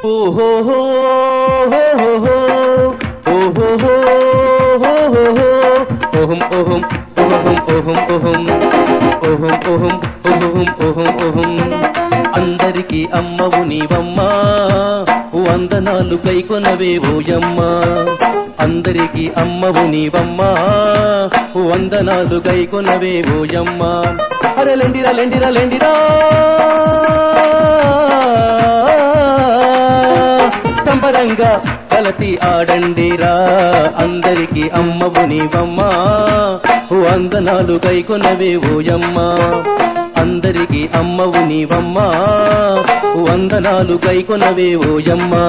ఓహో ఓహో ఓహం ఓహం ఓహం ఓహం ఓహం ఓహం ఓహం ఓహం ఓహం ఓహం అందరికి అమ్మవు నీవమ్మా వందనాలు కైకొనవే ఓయమ్మా అందరికి అమ్మవు నీవమ్మా వందనాలు కైకొనవే ఓయమ్మా అరే లెండిరా లెండిరా లెండిరా సంబరంగా కలిసి ఆడండిరా అందరికి అమ్మవు నీవమ్మా వందనాలు కైకొనవే ఓయమ్మా అందరికి అమ్మవు నీవమ్మా వందనాలు కైకొనవే ఓయమ్మా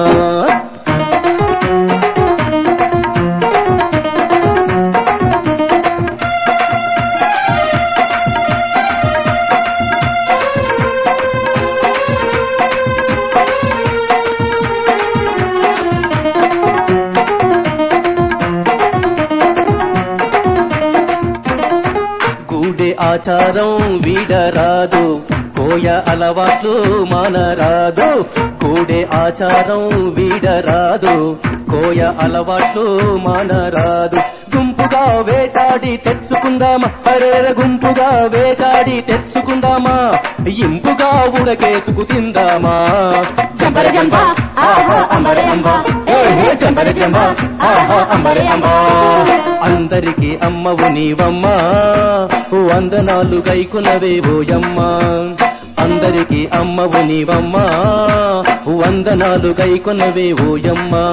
గూడె ఆచారం వీడరాదు కోయ అలవాట్లు మానరాదు గూడె ఆచారం వీడరాదు కోయ అలవాట్లు మానరాదు గుంపుగా వేటాడి తెచ్చుకుందామా అరేర గుంపుగా వేటాడి తెచ్చుకుందామా ఇంపుగా ఉడకేసుకు తిందామా జంబర జంబ, ఆహా అంబరే అంబ. ఏ హే జంబర జంబ, ఆహా అంబరే అంబ. అందరికి అమ్మవు నీవమ్మా వందనాలు గైకునవే ఓయమ్మా అందరికి అమ్మవు నీవమ్మా వందనాలు గైకునవే ఓయమ్మా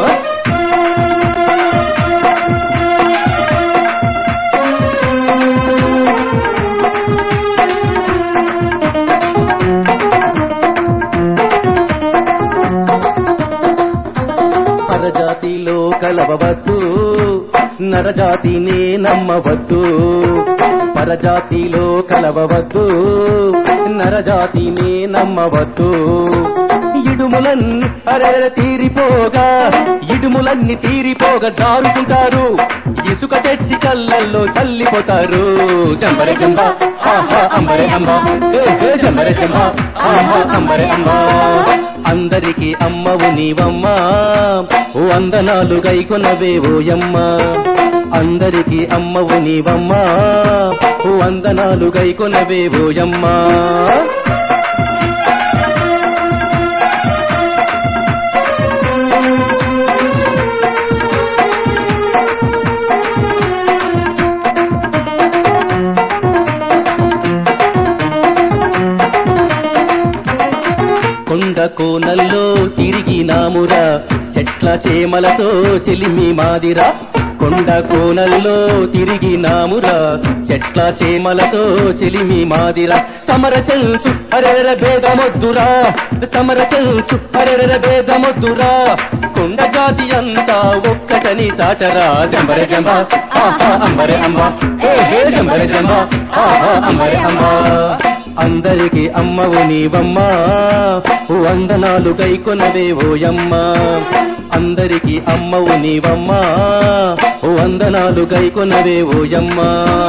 పరజాతిలో కలవవద్దు నరజాతినే నమ్మవద్దు పరజాతిలో కలవవద్దు నరజాతినే నమ్మవద్దు ఇడుములన్నీ అరెర తీరిపోగా ఇడుములన్నీ తీరిపోగా జారుకుంటారు ఇసుక తెచ్చి కళ్ళల్లో చల్లిపోతారు జంబరే జంబ ఆహా అంబరే అంబ ఏ, ఏ, జంబరే జంబ ఆహా అంబరే అంబ అందరికి అమ్మవు నీవమ్మా వందనాలు గైకొనవే ఓయమ్మా అందరికి అమ్మవు నీవమ్మా వందనాలు గైకొనవే ఓయమ్మా కొండ కోనల్లో తిరిగినామురా చెట్ల చేమలతో చెలిమి మాదిరా కొండ కోనల్లో తిరిగినామురా చెట్ల చేమలతో చెలిమి మాదిరా సమర చెల్చు అరెర భేదమొద్దురా సమర చెల్చు అరెర భేదమొద్దురా కొండ జాతి అంతా ఒక్కటని చాటరా జంబర జంబ ఆహా అంబరే అంబ ఏ హే జంబర జంబ ఆహా అంబరే అంబ అందరికి అమ్మవు నీవమ్మా వందనాలు గైకొనవే ఓయమ్మా అందరికి అమ్మవు నీవమ్మా వందనాలు గైకొనవే ఓయమ్మా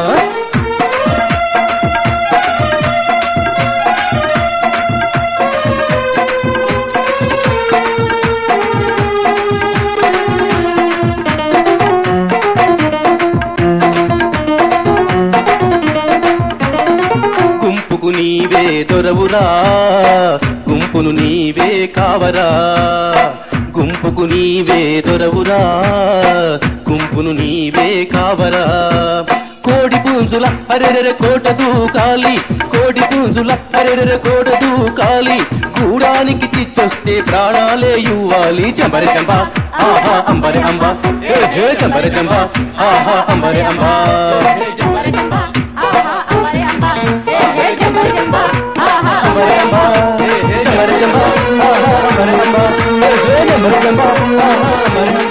గుంపుకు నీవే దొరవురా గుంపును నీవే కావరా గుంపుకు నీవే దొరవురా గుంపును నీవే కావరా కోడి పుంజుల అరెరెర కోట దూకాలి కోడి పుంజుల అరెరెర కోట దూకాలి గూడానికి చిచ్చొస్తే ప్రాణాలే ఇవ్వాలి చంబరి చంబ ఆహా అంబరి అంబ ఏ హే చంబరి చంబ ఆహా అంబరి అంబ జంబర జంబ, ఆహా అంబరే అంబ. ఏ హే జంబర జంబ, ఆహా అంబరి అంబ ఏ హే చంబరి చంబ ఆహా అంబరి అంబ ఏ హే చంబరి చంబ ఆహా అంబరి అంబ